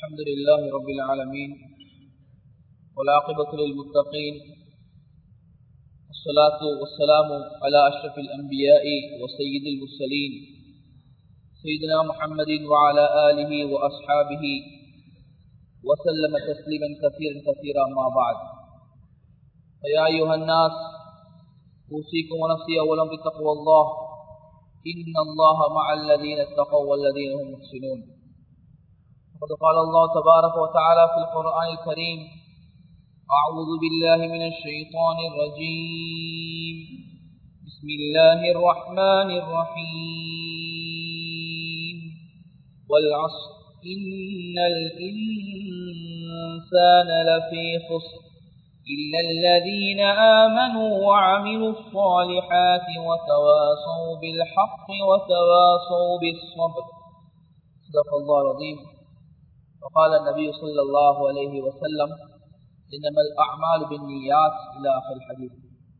الحمد لله رب العالمين والعاقبة للمتقين والصلاة والسلام على أشرف الأنبياء وسيد المرسلين سيدنا محمد وعلى آله وأصحابه وسلم تسليما كثيرا كثيرا ما بعد فيا أيها الناس أوصيكم ونفسي أولا بتقوى الله إن الله مع الذين اتقوا والذين هم محسنون وقد قال الله تبارك وتعالى في القرآن الكريم أعوذ بالله من الشيطان الرجيم بسم الله الرحمن الرحيم والعصر إن الإنسان لفي خسر إلا الذين آمنوا وعملوا الصالحات وتواصوا بالحق وتواصوا بالصبر صدق الله العظيم وقال النبي صلى الله عليه وسلم إنما الأعمال بالنيات إلى آخر الحديث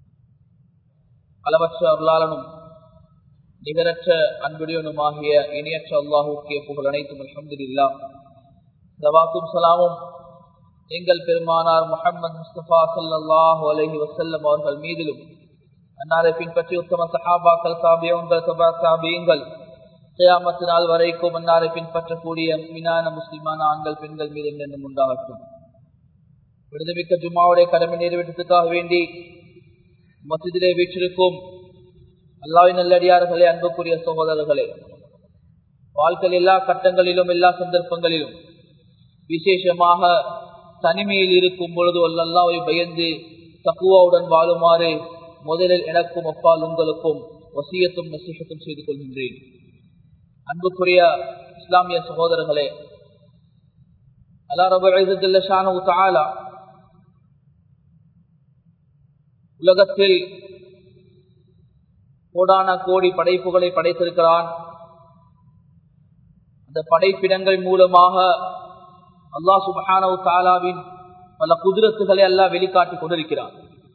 அளவற்ற அருளாளனும் நிகரற்ற அன்புடையனுமாகிய இணையற்ற அல்லாஹுக்கே புகழ் அனைத்தும் அலமதுல்லா சவாக்கும் சலாமும் எங்கள் பெருமானார் முகமது முஸ்தபா சல்லாஹூ அலஹி வசல்லம் அவர்கள் மீதிலும் அன்னாரை பின்பற்றி உத்தம சஹாபாக்கள் சாபியங்கள் சபா சாபியங்கள் கியாமத்து நாள் வரைக்கும் அன்னாரை பின்பற்றக்கூடிய மீனான முஸ்லிமான ஆண்கள் பெண்கள் மீது என்னென்னும் உண்டாகட்டும் விடுதமிக்க ஜும்மாவுடைய கடமை நிறைவேற்றத்துக்காக வேண்டி மசிதிலே வீற்றிருக்கும் அல்லாவின் நல்லடியார்களே அன்புக்குரிய சகோதரர்களே வாழ்க்கையில் எல்லா கட்டங்களிலும் எல்லா சந்தர்ப்பங்களிலும் விசேஷமாக தனிமையில் இருக்கும் பொழுது அல்லல்லாவை பயந்து தக்குவாவுடன் வாழுமாறு முதலில் எனக்கும் அப்பால் உங்களுக்கும் வசியத்தும் நசீகத்தும் செய்து கொள்கின்றேன் அன்புக்குரிய இஸ்லாமிய சகோதரர்களே அல்லா ரபு தாலா உலகத்தில் கோடான கோடி படைப்புகளை படைத்திருக்கிறான் அந்த படைப்பிடங்கள் மூலமாக அல்லா சுபஹானவு தாலாவின் பல குதிரத்துகளை எல்லாம் வெளிக்காட்டிக் கொண்டிருக்கிறான்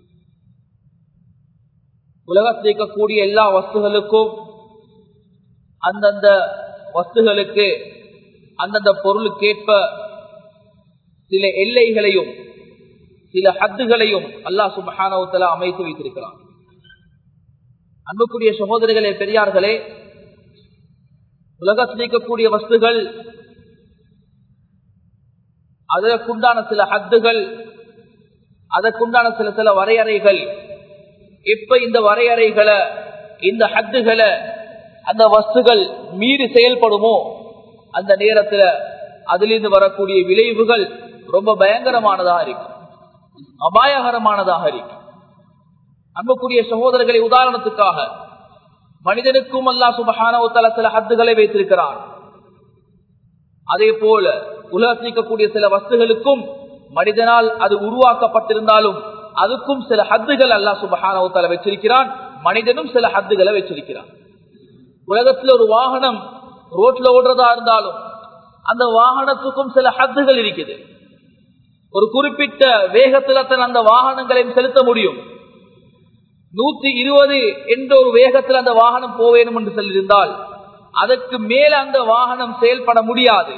உலகத்தில் இருக்கக்கூடிய எல்லா வஸ்துகளுக்கும் அந்தந்த வஸ்துகளுக்கு அந்தந்த பொருளுக்கேற்ப சில எல்லைகளையும் சில ஹத்துகளையும் அல்லாஹ் சுபஹானவத்தலா அமைத்து வைத்திருக்கிறான் அன்புக்குரிய சகோதரிகளே பெரியார்களே உலகத்தில் இருக்கக்கூடிய வஸ்துகள் அதற்குண்டான சில ஹத்துகள் அதற்குண்டான சில சில வரையறைகள் எப்ப இந்த வரையறைகளை இந்த ஹத்துகளை அந்த வஸ்துகள் மீறி செயல்படுமோ அந்த நேரத்தில் அதிலிருந்து வரக்கூடிய விளைவுகள் ரொம்ப பயங்கரமானதாக இருக்கும் அபாயகரமானதாக இருக்கும் அன்புக்குரிய சகோதரர்களை உதாரணத்துக்காக மனிதனுக்கும் அல்லா சுபகான சில ஹத்துகளை வைத்திருக்கிறான் அதே போல உலகத்திக்கக்கூடிய சில வஸ்துகளுக்கும் மனிதனால் அது உருவாக்கப்பட்டிருந்தாலும் அதுக்கும் சில ஹத்துகள் அல்லா சுபகான வச்சிருக்கிறான் மனிதனும் சில ஹத்துகளை வச்சிருக்கிறான் உலகத்தில் ஒரு வாகனம் ரோட்ல ஓடுறதா இருந்தாலும் அந்த வாகனத்துக்கும் சில ஹத்துகள் இருக்குது ஒரு குறிப்பிட்ட வேகத்துல தான் அந்த வாகனங்களையும் செலுத்த முடியும் நூத்தி இருபது என்ற ஒரு வேகத்தில் அந்த வாகனம் போவேணும் என்று சொல்லியிருந்தால் அதற்கு மேல அந்த வாகனம் செயல்பட முடியாது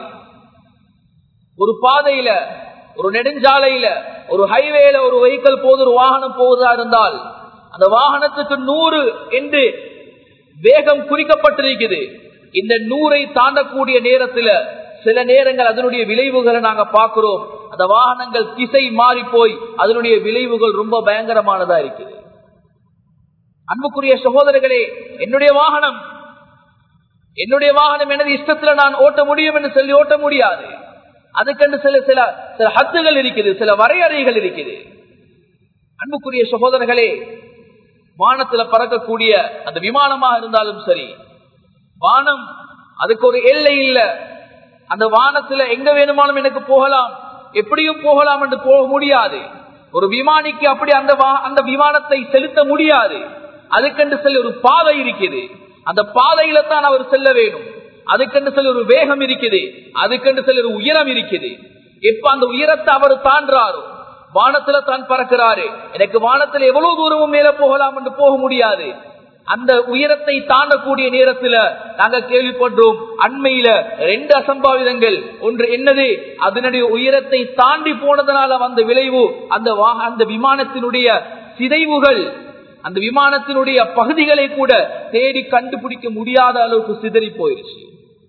ஒரு பாதையில ஒரு நெடுஞ்சாலையில ஒரு ஹைவேல ஒரு வெஹிக்கல் போது ஒரு வாகனம் போவதா இருந்தால் அந்த வாகனத்துக்கு நூறு என்று வேகம் குறிக்கப்பட்டிருக்குது இந்த நூறை தாண்டக்கூடிய நேரத்தில் சில நேரங்கள் அதனுடைய விளைவுகளை நாங்க பார்க்கிறோம் அந்த வாகனங்கள் திசை மாறி போய் அதனுடைய விளைவுகள் ரொம்ப பயங்கரமானதா இருக்குது அன்புக்குரிய சகோதரர்களே என்னுடைய வாகனம் என்னுடைய வாகனம் எனது இஷ்டத்துல நான் ஓட்ட முடியும் என்று சொல்லி ஓட்ட முடியாது அதுக்கென்று சில சில சில ஹத்துகள் இருக்குது சில வரையறைகள் இருக்குது அன்புக்குரிய சகோதரர்களே வானத்துல பறக்கக்கூடிய அந்த விமானமாக இருந்தாலும் சரி வானம் அதுக்கு ஒரு எல்லை இல்ல அந்த வானத்துல எங்க வேணுமானும் எனக்கு போகலாம் எப்படியும் போகலாம் என்று போக முடியாது ஒரு விமானிக்கு அப்படி அந்த அந்த விமானத்தை செலுத்த முடியாது அதுக்கென்று செல்ல ஒரு பாதை இருக்குது அந்த பாதையில தான் அவர் செல்ல வேணும் அதுக்கென்று செல்ல ஒரு வேகம் இருக்குது அதுக்கென்று செல்ல ஒரு உயரம் இருக்குது எப்ப அந்த உயரத்தை அவர் தாண்டாரோ வானத்துல தான் பறக்கிறாரு எனக்கு வானத்துல எவ்வளவு தூரமும் மேல போகலாம் என்று போக முடியாது அந்த உயரத்தை தாண்டக்கூடிய நேரத்துல நாங்க கேள்விப்படுறோம் அண்மையில ரெண்டு அசம்பாவிதங்கள் ஒன்று என்னது அதனுடைய உயரத்தை தாண்டி போனதனால வந்த விளைவு அந்த வாக- அந்த விமானத்தினுடைய சிதைவுகள் அந்த விமானத்தினுடைய பகுதிகளை கூட தேடி கண்டுபிடிக்க முடியாத அளவுக்கு சிதறி போயிருச்சு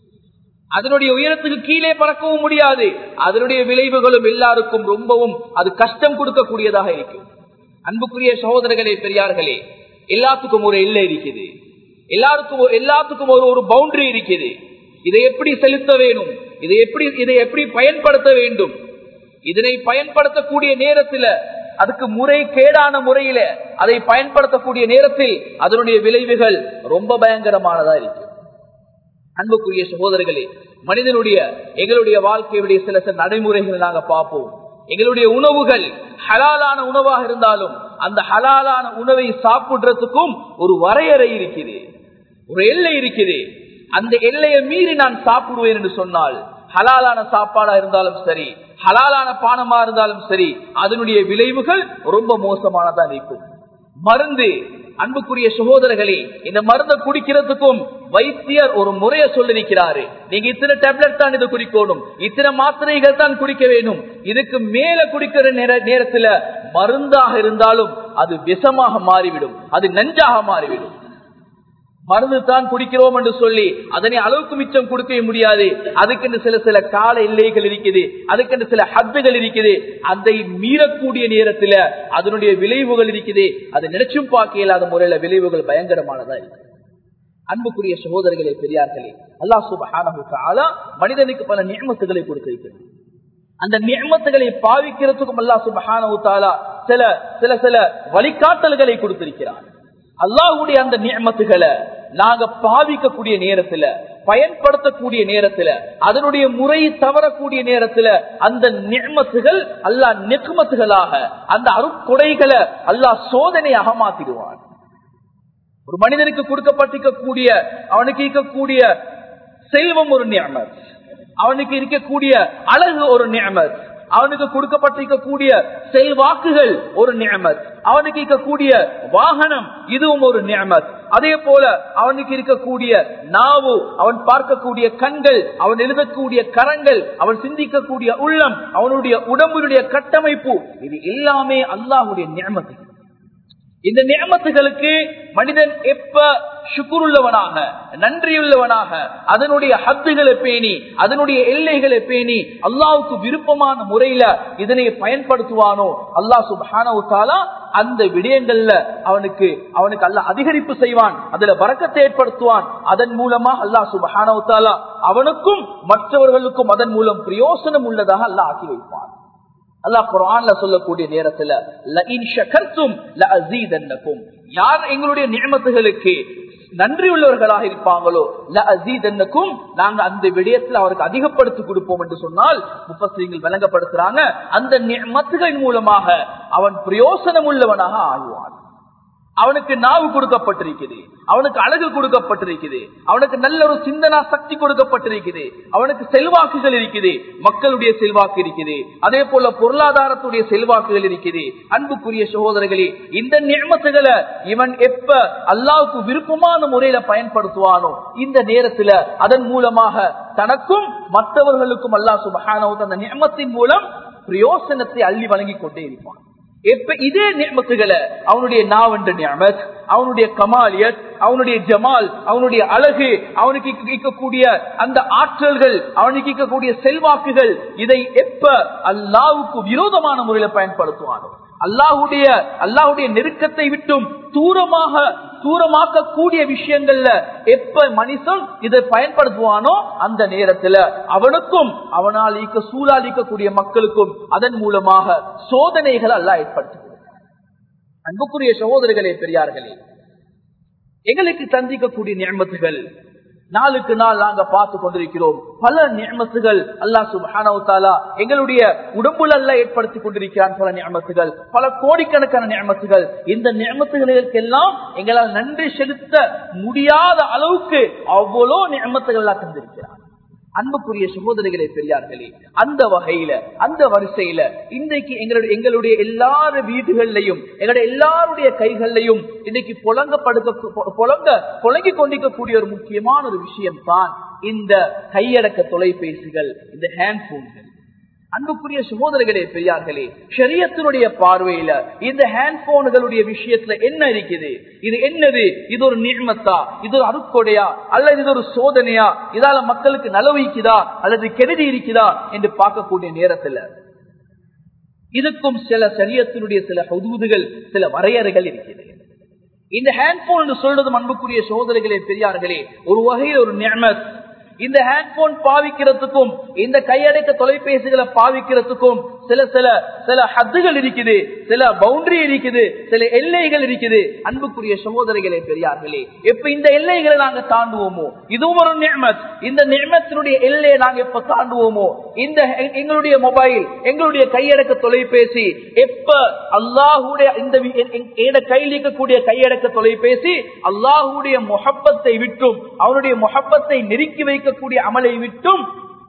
அதனுடைய உயரத்துக்கு கீழே பறக்கவும் முடியாது அதனுடைய விளைவுகளும் எல்லாருக்கும் ரொம்பவும் அது கஷ்டம் கொடுக்கக்கூடியதாக இருக்கும் அன்புக்குரிய சகோதரர்களே பெரியார்களே எல்லாத்துக்கும் ஒரு எல்லை இருக்குது எல்லாருக்கும் ஒரு- எல்லாத்துக்கும் ஒரு ஒரு பவுண்டரி இருக்குது இதை எப்படி செலுத்த வேணும் இதை எப்படி இதை எப்படி பயன்படுத்த வேண்டும் இதனை பயன்படுத்தக்கூடிய நேரத்தில் அதுக்கு முறை கேடான முறையில அதை பயன்படுத்தக்கூடிய நேரத்தில் அதனுடைய விளைவுகள் ரொம்ப பயங்கரமானதா இருக்கும் அன்புக்குரிய சகோதரர்களே மனிதனுடைய எங்களுடைய வாழ்க்கையுடைய சில சில நடைமுறைகளை நாங்க பார்ப்போம் எங்களுடைய உணவுகள் ஹலாலான உணவாக இருந்தாலும் அந்த ஹலாலான உணவை சாப்பிடுறதுக்கும் ஒரு வரையறை இருக்குது ஒரு எல்லை இருக்குது அந்த எல்லையை மீறி நான் சாப்பிடுவேன் என்று சொன்னால் ஹலாலான சாப்பாடா இருந்தாலும் சரி ஹலாலான பானமா இருந்தாலும் சரி அதனுடைய விளைவுகள் ரொம்ப மோசமானதா இருக்கும் மருந்து அன்புக்குரிய சகோதரர்களே இந்த மருந்தை குடிக்கிறதுக்கும் வைத்தியர் ஒரு முறைய சொல்லிருக்கிறாரு நீங்க இத்தனை டேப்லெட் தான் இது குடிக்கணும் இத்தனை மாத்திரைகள் தான் குடிக்க வேண்டும் இதுக்கு மேல குடிக்கிற நேர- நேரத்துல மருந்தாக இருந்தாலும் அது விஷமாக மாறிவிடும் அது நஞ்சாக மாறிவிடும் மருந்து தான் குடிக்கிறோம் என்று சொல்லி அதனை அளவுக்கு மிச்சம் கொடுக்கவே முடியாது அதுக்கென்று சில சில கால எல்லைகள் இருக்குது அதுக்கென்று சில ஹத்துகள் இருக்குது அதை மீறக்கூடிய நேரத்துல அதனுடைய விளைவுகள் இருக்குது அதை நினைச்சும் பார்க்க இயலாத முறையில விளைவுகள் பயங்கரமானதா இருக்கு அன்புக்குரிய சகோதரர்களே பெரியார்களே அல்லாஹ் சுப்ஹானஹு தஆலா மனிதனுக்கு பல நியமத்துகளை கொடுத்திருக்கிறார் அந்த நியமத்துகளை பாவிக்கிறதுக்கும் அல்லாஹ் சுப்ஹானஹு தஆலா சில சில சில வழிகாட்டல்களை கொடுத்திருக்கிறார் அல்லாஹ்வுடைய அந்த நியமத்துகளை நாங்க பாவிக்கக்கூடிய நேரத்துல பயன்படுத்தக்கூடிய நேரத்துல அதனுடைய முறை தவறக்கூடிய நேரத்துல அந்த நியமத்துகள் அல்லாஹ் நெக்குமத்துகளாக அந்த அருட்கொடைகளை அல்லாஹ் சோதனையாக மாத்திடுவான் ஒரு மனிதனுக்கு கொடுக்கப்பட்டிருக்கக்கூடிய அவனுக்கு இருக்கக்கூடிய செல்வம் ஒரு நியமத் அவனுக்கு இருக்கக்கூடிய அழகு ஒரு நியமத் அவனுக்கு கொடுக்கப்பட்டிருக்கக்கூடிய செல்வாக்குகள் ஒரு நியமத் அவனுக்கு இருக்கக்கூடிய வாகனம் இதுவும் ஒரு நியமத் அதே போல அவனுக்கு இருக்கக்கூடிய நாவு அவன் பார்க்கக்கூடிய கண்கள் அவன் எழுதக்கூடிய கரங்கள் அவன் சிந்திக்கக்கூடிய உள்ளம் அவனுடைய உடம்புடைய கட்டமைப்பு இது எல்லாமே அல்லாஹுடைய நியமத்து இந்த நியமத்துகளுக்கு மனிதன் எப்ப சுக்குருள்ளவனாக நன்றியுள்ளவனாக அதனுடைய ஹத்துகளை பேணி அதனுடைய எல்லைகளை பேணி அல்லாவுக்கு விருப்பமான முறையில இதனை பயன்படுத்துவானோ அல்லாஹ் சுபானவுத்தாலா அந்த விடயங்கள்ல அவனுக்கு அவனுக்கு அல்ல அதிகரிப்பு செய்வான் அதுல வரக்கத்தை ஏற்படுத்துவான் அதன் மூலமா அல்லாஹ் சுபஹானவுத்தாலா அவனுக்கும் மற்றவர்களுக்கும் அதன் மூலம் பிரயோசனம் உள்ளதாக அல்லாஹ் ஆக்கி வைப்பான் அல்லாஹ் குரான்ல சொல்லக்கூடிய நேரத்துல "லஇன் ஷகர்தும் லஅஸீதன்னகும்." யார் எங்களுடைய நியமத்துகளுக்கு நன்றி உள்ளவர்களாக இருப்பாங்களோ லஅஸீதன்னகும், நாங்க அந்த விடயத்துல அவருக்கு அதிகப்படுத்தி கொடுப்போம் என்று சொன்னால் முப்பசிங்கள் விளங்கப்படுத்துறாங்க அந்த நியமத்துகளின் மூலமாக அவன் பிரயோசனம் உள்ளவனாக ஆழ்வான் அவனுக்கு நாவு கொடுக்கப்பட்டிருக்குது அவனுக்கு அழகு கொடுக்கப்பட்டிருக்குது அவனுக்கு நல்ல ஒரு சிந்தனா சக்தி கொடுக்கப்பட்டிருக்குது அவனுக்கு செல்வாக்குகள் இருக்குது மக்களுடைய செல்வாக்கு இருக்குது அதே போல பொருளாதாரத்துடைய செல்வாக்குகள் இருக்குது அன்புக்குரிய சகோதரர்களே இந்த நியமத்துகளை இவன் எப்ப அல்லாவுக்கு விருப்பமான முறையில பயன்படுத்துவானோ இந்த நேரத்துல அதன் மூலமாக தனக்கும் மற்றவர்களுக்கும் அல்லாஹ் சுபஹானஹு அந்த நியமத்தின் மூலம் பிரயோசனத்தை அள்ளி வழங்கி கொண்டே இருப்பான் எப்ப இதே நியமத்துகளை அவனுடைய நாவென்ற நியமத் அவனுடைய கமாலியத் அவனுடைய ஜமால் அவனுடைய அழகு அவனுக்கு இருக்கக்கூடிய அந்த ஆற்றல்கள் அவனுக்கு இருக்கக்கூடிய செல்வாக்குகள் இதை எப்ப அல்லாவுக்கு விரோதமான முறையில பயன்படுத்துவானோ அல்லாஹுடைய அல்லாஹுடைய நெருக்கத்தை விட்டும் தூரமாக தூரமாக்க கூடிய விஷயங்கள்ல எப்ப மனுஷன் இதை பயன்படுத்துவானோ அந்த நேரத்துல அவனுக்கும் அவனால் ஈக்க சூழாலிக்கக்கூடிய மக்களுக்கும் அதன் மூலமாக சோதனைகள் அல்ல ஏற்படுத்துகிறது அன்புக்குரிய சகோதரர்களே பெரியார்களே எங்களுக்கு சந்திக்கக்கூடிய நியமத்துகள் நாளுக்கு நாள் நாங்க பார்த்து கொண்டிருக்கிறோம் பல நியமத்துகள் அல்லா சுபானவுத்தாலா எங்களுடைய உடம்புல அல்ல ஏற்படுத்தி கொண்டிருக்கிறான் பல நியமத்துகள் பல கோடிக்கணக்கான நியமத்துகள் இந்த நியமத்துகளுக்கெல்லாம் எங்களால் நன்றி செலுத்த முடியாத அளவுக்கு அவ்வளோ நியமத்துகள் எல்லாம் தந்திருக்கிறார் அன்புக்குரிய சகோதரிகளே பெரியார்களே அந்த வகையில அந்த வரிசையில இன்றைக்கு எங்களுடைய எங்களுடைய எல்லார வீடுகள்லையும் எங்களுடைய எல்லாருடைய கைகள்லையும் இன்னைக்கு புலங்கப்படுத்த புலங்க புலங்கி கொண்டிருக்கக்கூடிய ஒரு முக்கியமான ஒரு விஷயம் தான் இந்த கையடக்க தொலைபேசிகள் இந்த ஹேண்ட்போன்கள் அன்புக்குரிய சகோதரர்களே பெரியார்களே ஷரியத்தினுடைய பார்வையில இந்த ஹேண்ட்போன்களுடைய விஷயத்துல என்ன இருக்குது இது என்னது இது ஒரு நிர்மத்தா இது ஒரு அருக்கொடையா அல்லது இது ஒரு சோதனையா இதால மக்களுக்கு நலவிக்குதா அல்லது கெடுதி இருக்குதா என்று பார்க்கக்கூடிய நேரத்துல இதுக்கும் சில சரியத்தினுடைய சில ஹதூதுகள் சில வரையறைகள் இருக்கிறது இந்த ஹேண்ட்போன் சொல்றது அன்புக்குரிய சோதனைகளே பெரியார்களே ஒரு வகையில் ஒரு நியமத் இந்த ஹேண்ட்போன் பாவிக்கிறதுக்கும் இந்த கையடைக்க தொலைபேசிகளை பாவிக்கிறதுக்கும் சில சில சில ஹத்துகள் இருக்குது சில பவுண்டரி இருக்குது சில எல்லைகள் இருக்குது அன்புக்குரிய சகோதரிகளே பெரியார்களே எப்ப இந்த எல்லைகளை நாங்க தாண்டுவோமோ இதுவும் ஒரு நியமத் இந்த நியமத்தினுடைய எல்லையை நாங்க எப்ப தாண்டுவோமோ இந்த எங்களுடைய மொபைல் எங்களுடைய கையடக்க தொலைபேசி எப்ப அல்லாஹுடைய இந்த கையில் இருக்கக்கூடிய கையடக்க தொலைபேசி அல்லாஹுடைய முகப்பத்தை விட்டும் அவனுடைய முகப்பத்தை நெருக்கி வைக்கக்கூடிய அமலை விட்டும்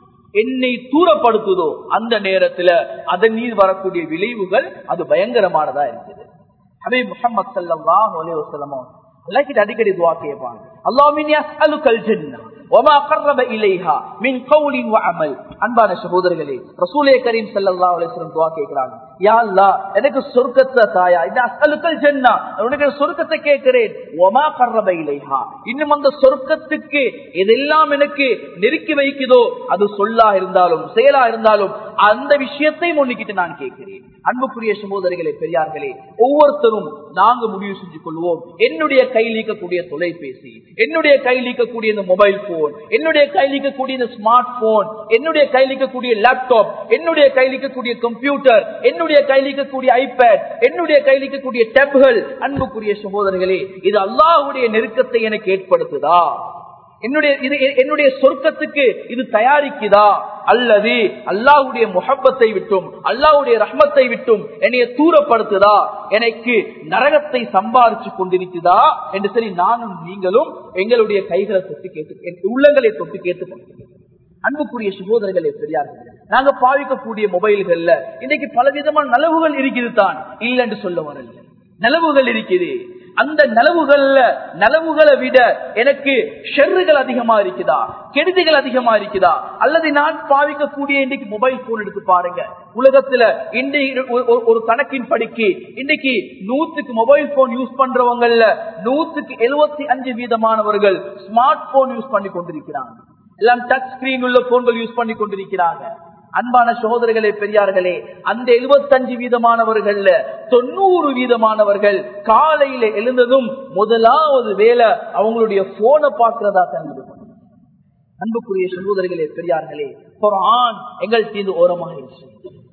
என்னை தூரப்படுத்துதோ அந்த நேரத்துல அதன் மீது வரக்கூடிய விளைவுகள் அது பயங்கரமானதா இருக்குது ஹபீப் முகமது சல்லாஹ் அலைவசலமோ அல்லாஹிட்ட அடிக்கடி துவா கேட்பாங்க அல்லாஹ் அலுக்கல் ஜென்னா وما قرب اليها من قول وعمل அன்பான சகோதரர்களே ரசூலே கரீம் ஸல்லல்லாஹு அலைஹி வஸல்லம் துஆ கேக்குறாங்க யா அல்லாஹ் எனக்கு சொர்க்கத்தை தாயா இந்த அஸ்அலுக்கல் ஜன்னah உனக்கு சொர்க்கத்தை கேட்கிறேன் وما قرب اليها இன்னும் அந்த சொர்க்கத்துக்கு எதெல்லாம் எனக்கு நெருக்கி வைக்குதோ அது சொல்லா இருந்தாலும் செயலா இருந்தாலும் அந்த விஷயத்தை முன்னிக்கிட்டு நான் கேட்கிறேன் அன்புக்குரிய சகோதரிகளே பெரியார்களே ஒவ்வொருத்தரும் நாங்க முடிவு செஞ்சு கொள்வோம் என்னுடைய கையில் இருக்கக்கூடிய தொலைபேசி என்னுடைய கையில் இருக்கக்கூடிய இந்த மொபைல் போன் என்னுடைய கையில் இருக்கக்கூடிய இந்த ஸ்மார்ட் போன் என்னுடைய கையில் இருக்கக்கூடிய லேப்டாப் என்னுடைய கையில் இருக்கக்கூடிய கம்ப்யூட்டர் என்னுடைய கையில் இருக்கக்கூடிய ஐபேட் என்னுடைய கையில் இருக்கக்கூடிய டேப்கள் அன்புக்குரிய சகோதரர்களே இது அல்லாஹுடைய நெருக்கத்தை எனக்கு ஏற்படுத்துதா என்னுடைய இது என்னுடைய சொர்க்கத்துக்கு இது தயாரிக்குதா அல்லது அல்லாஹுடைய முகப்பத்தை விட்டும் அல்லாஹுடைய ரஹ்மத்தை விட்டும் என்னைய தூரப்படுத்துதா எனக்கு நரகத்தை சம்பாதிச்சு கொண்டிருக்குதா என்று சரி நானும் நீங்களும் எங்களுடைய கைகளை தொட்டு கேட்டு உள்ளங்களை தொட்டு கேட்டு அன்புக்குரிய சகோதரர்களே பெரியார்கள் நாங்க பாவிக்கக்கூடிய மொபைல்கள்ல இன்னைக்கு பலவிதமான நலவுகள் இருக்குது தான் இல்லைன்னு சொல்ல வரல நலவுகள் இருக்குது அந்த நலவுகள்ல நலவுகளை விட எனக்கு ஷெர்றுகள் அதிகமா இருக்குதா கெடுதிகள் அதிகமா இருக்குதா அல்லது நான் பாவிக்கக்கூடிய இன்றைக்கு மொபைல் போன் எடுத்து பாருங்க உலகத்துல இன்றைக்கு ஒரு கணக்கின் படிக்கு இன்னைக்கு நூத்துக்கு மொபைல் போன் யூஸ் பண்றவங்கல்ல நூத்துக்கு எழுபத்தி அஞ்சு வீதமானவர்கள் ஸ்மார்ட் போன் யூஸ் பண்ணி கொண்டிருக்கிறாங்க எல்லாம் டச் ஸ்கிரீன் உள்ள போன்கள் யூஸ் பண்ணி கொண்டிருக்கிறாங்க அன்பான சகோதரர்களே பெரியார்களே அந்த எழுபத்தஞ்சு வீதமானவர்கள்ல தொண்ணூறு வீதமானவர்கள் காலையில எழுந்ததும் முதலாவது வேலை அவங்களுடைய போனை பார்க்கிறதா தான் அன்புக்குரிய சகோதரர்களே பெரியார்களே குரான் எங்கள்கிட்ட இருந்து ஓரமாயிருச்சு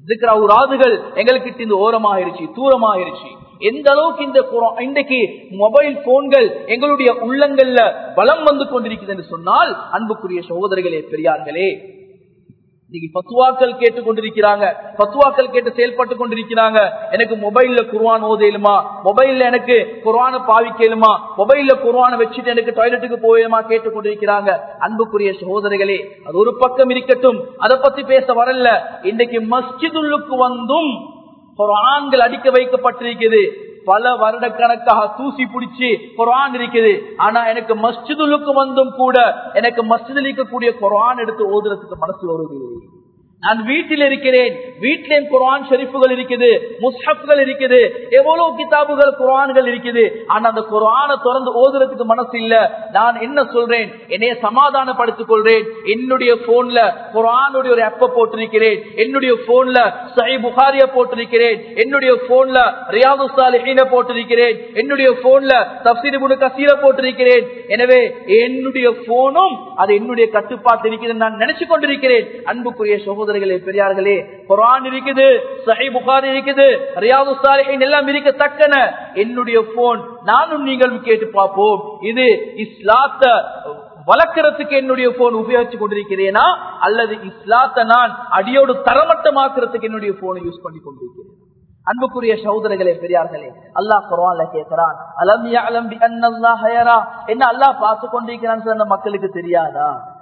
ராதுகள் எங்களுக்கு இருந்து ஓரமாயிருச்சு தூரமாயிருச்சு எந்த அளவுக்கு இந்த இன்றைக்கு மொபைல் போன்கள் எங்களுடைய உள்ளங்கள்ல பலம் வந்து கொண்டிருக்கிறது என்று சொன்னால் அன்புக்குரிய சகோதரர்களே பெரியார்களே இன்னைக்கு பத்துவாக்கள் கேட்டு கொண்டிருக்கிறாங்க பத்துவாக்கள் கேட்டு செயல்பட்டு கொண்டிருக்கிறாங்க எனக்கு மொபைல்ல குர்வான் ஓதையிலுமா மொபைல்ல எனக்கு குர்வான பாவிக்கலுமா மொபைல்ல குர்வான வச்சுட்டு எனக்கு டாய்லெட்டுக்கு போயிலுமா கேட்டு கொண்டிருக்கிறாங்க அன்புக்குரிய சகோதரிகளே அது ஒரு பக்கம் இருக்கட்டும் அதை பத்தி பேச வரல இன்றைக்கு மஸ்ஜிதுள்ளுக்கு வந்தும் குரான்கள் அடிக்க வைக்கப்பட்டிருக்கிறது பல வருடக்கணக்காக தூசி பிடிச்சி குரான் இருக்குது ஆனா எனக்கு மஸ்ஜிதுலுக்கு வந்தும் கூட எனக்கு மஸ்ஜிதில் இருக்கக்கூடிய குரான் எடுத்து ஓதுறதுக்கு மனசு வருவதில்லை நான் வீட்டில் இருக்கிறேன் வீட்டிலேயும் குரான் ஷெரீஃபுகள் இருக்குது முஸ்ஹப்கள் இருக்குது எவ்வளவு கிதாபுகள் குரான்கள் இருக்குது ஆனா அந்த குரானை திறந்து ஓதுறதுக்கு மனசு இல்ல நான் என்ன சொல்றேன் என்னைய சமாதானப்படுத்திக் கொள்றேன் என்னுடைய போன்ல குரானுடைய ஒரு ஆப்ப போட்டிருக்கிறேன் என்னுடைய போன்ல சை புகாரிய போட்டிருக்கிறேன் என்னுடைய போன்ல ரியாது சாலிஹீன போட்டிருக்கிறேன் என்னுடைய போன்ல தப்சீர் முனு கசீர போட்டிருக்கிறேன் எனவே என்னுடைய போனும் அது என்னுடைய கட்டுப்பாட்டு இருக்கிறது நான் நினைச்சு கொண்டிருக்கிறேன் அன்புக்குரிய சகோதர சகோதரர்களே பெரியார்களே குரான் இருக்குது சஹி புகார் இருக்குது ரியாது சாலிஹின் எல்லாம் இருக்கத்தக்கன என்னுடைய போன் நானும் நீங்களும் கேட்டு பார்ப்போம் இது இஸ்லாத்த வளர்க்கறதுக்கு என்னுடைய போன் உபயோகிச்சு கொண்டிருக்கிறேனா அல்லது இஸ்லாத்தை நான் அடியோடு தரமட்டமாக்குறதுக்கு என்னுடைய போனை யூஸ் பண்ணி கொண்டிருக்கிறேன் அன்புக்குரிய சகோதரர்களே பெரியார்களே அல்லாஹ் குரான்ல கேட்கிறான் அலம் யஅலம் பி அன்னல்லாஹ யரா என்ன அல்லாஹ் பார்த்து கொண்டிருக்கிறான்னு சொன்ன மக்களுக்கு தெரியாதா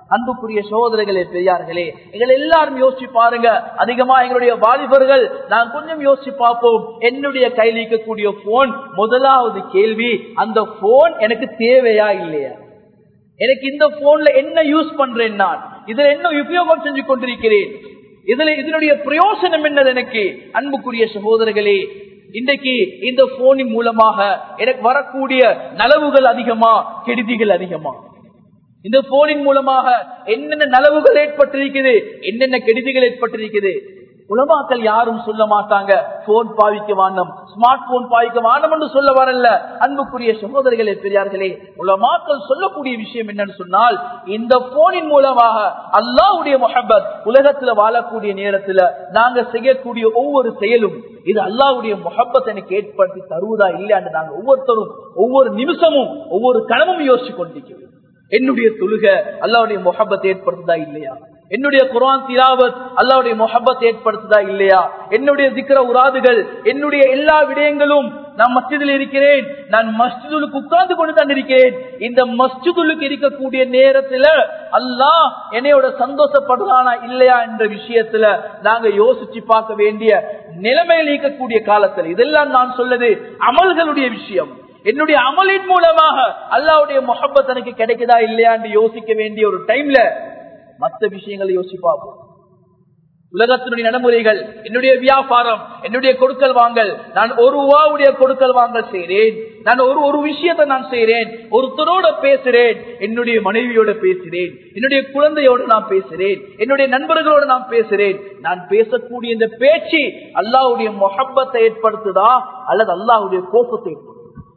அன்புக்குரிய சகோதரர்களே பெரியார்களே எங்களை எல்லாரும் யோசிச்சு பாருங்க அதிகமா எங்களுடைய வாலிபர்கள் நான் கொஞ்சம் யோசிச்சு பார்ப்போம் என்னுடைய கையில் இருக்கக்கூடிய போன் முதலாவது கேள்வி அந்த போன் எனக்கு தேவையா இல்லையா எனக்கு இந்த போன்ல என்ன யூஸ் பண்றேன் நான் இதுல என்ன உபயோகம் செஞ்சு கொண்டிருக்கிறேன் இதுல இதனுடைய பிரயோசனம் என்னது எனக்கு அன்புக்குரிய சகோதரர்களே இன்றைக்கு இந்த போனின் மூலமாக எனக்கு வரக்கூடிய நலவுகள் அதிகமா கெடுதிகள் அதிகமா இந்த போனின் மூலமாக என்னென்ன நலவுகள் ஏற்பட்டிருக்குது என்னென்ன கெடுதிகள் ஏற்பட்டிருக்குது உலமாக்கள் யாரும் சொல்ல மாட்டாங்க போன் பாவிக்க வானம் ஸ்மார்ட் போன் பாவிக்க வானம் என்று சொல்ல வரல அன்புக்குரிய சகோதரிகளே பெரியார்களே உலமாக்கள் சொல்லக்கூடிய விஷயம் என்னன்னு சொன்னால் இந்த போனின் மூலமாக அல்லாவுடைய முகபத் உலகத்துல வாழக்கூடிய நேரத்துல நாங்க செய்யக்கூடிய ஒவ்வொரு செயலும் இது அல்லாவுடைய முகப்பத் எனக்கு ஏற்படுத்தி தருவதா இல்லையான்னு நாங்க ஒவ்வொருத்தரும் ஒவ்வொரு நிமிஷமும் ஒவ்வொரு கணமும் யோசிச்சு கொண்டிருக்கிறோம் என்னுடைய தொழுக அல்லாவுடைய முகப்பத் ஏற்படுத்துதா இல்லையா என்னுடைய குரான் திலாவத் அல்லாவுடைய முகப்பத் ஏற்படுத்துதா இல்லையா என்னுடைய திக்கர உராதுகள் என்னுடைய எல்லா விடயங்களும் நான் மஸ்ஜிதில் இருக்கிறேன் நான் மஸ்ஜிதுக்கு உட்கார்ந்து கொண்டு தான் இருக்கிறேன் இந்த மஸ்ஜிதுக்கு இருக்கக்கூடிய நேரத்துல அல்லாஹ் என்னையோட சந்தோஷப்படுறானா இல்லையா என்ற விஷயத்துல நாங்க யோசிச்சு பார்க்க வேண்டிய நிலைமையில் இருக்கக்கூடிய காலத்துல இதெல்லாம் நான் சொல்லது அமல்களுடைய விஷயம் என்னுடைய அமலின் மூலமாக அல்லாவுடைய முகப்பத் எனக்கு கிடைக்குதா இல்லையான்னு யோசிக்க வேண்டிய ஒரு டைம்ல மற்ற விஷயங்களை யோசிப்பாப்போம் உலகத்தினுடைய நடைமுறைகள் என்னுடைய வியாபாரம் என்னுடைய கொடுக்கல் வாங்கல் நான் ஒரு ரூபாவுடைய கொடுக்கல் வாங்கல் செய்கிறேன் நான் ஒரு ஒரு விஷயத்தை நான் செய்கிறேன் ஒருத்தரோட பேசுறேன் என்னுடைய மனைவியோட பேசுறேன் என்னுடைய குழந்தையோட நான் பேசுறேன் என்னுடைய நண்பர்களோட நான் பேசுறேன் நான் பேசக்கூடிய இந்த பேச்சு அல்லாவுடைய மொஹப்பத்தை ஏற்படுத்துதா அல்லது அல்லாவுடைய கோபத்தை ஏற்படுத்துதா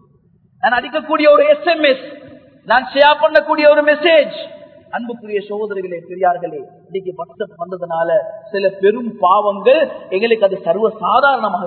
நான் அடிக்கக்கூடிய ஒரு எஸ்எம்எஸ் நான் ஷேர் பண்ணக்கூடிய ஒரு மெசேஜ் அன்புக்குரிய சகோதரர்களே பெரியார்களே இன்னைக்கு பட்சம் வந்ததுனால சில பெரும் பாவங்கள் எங்களுக்கு அது சர்வ சாதாரணமாக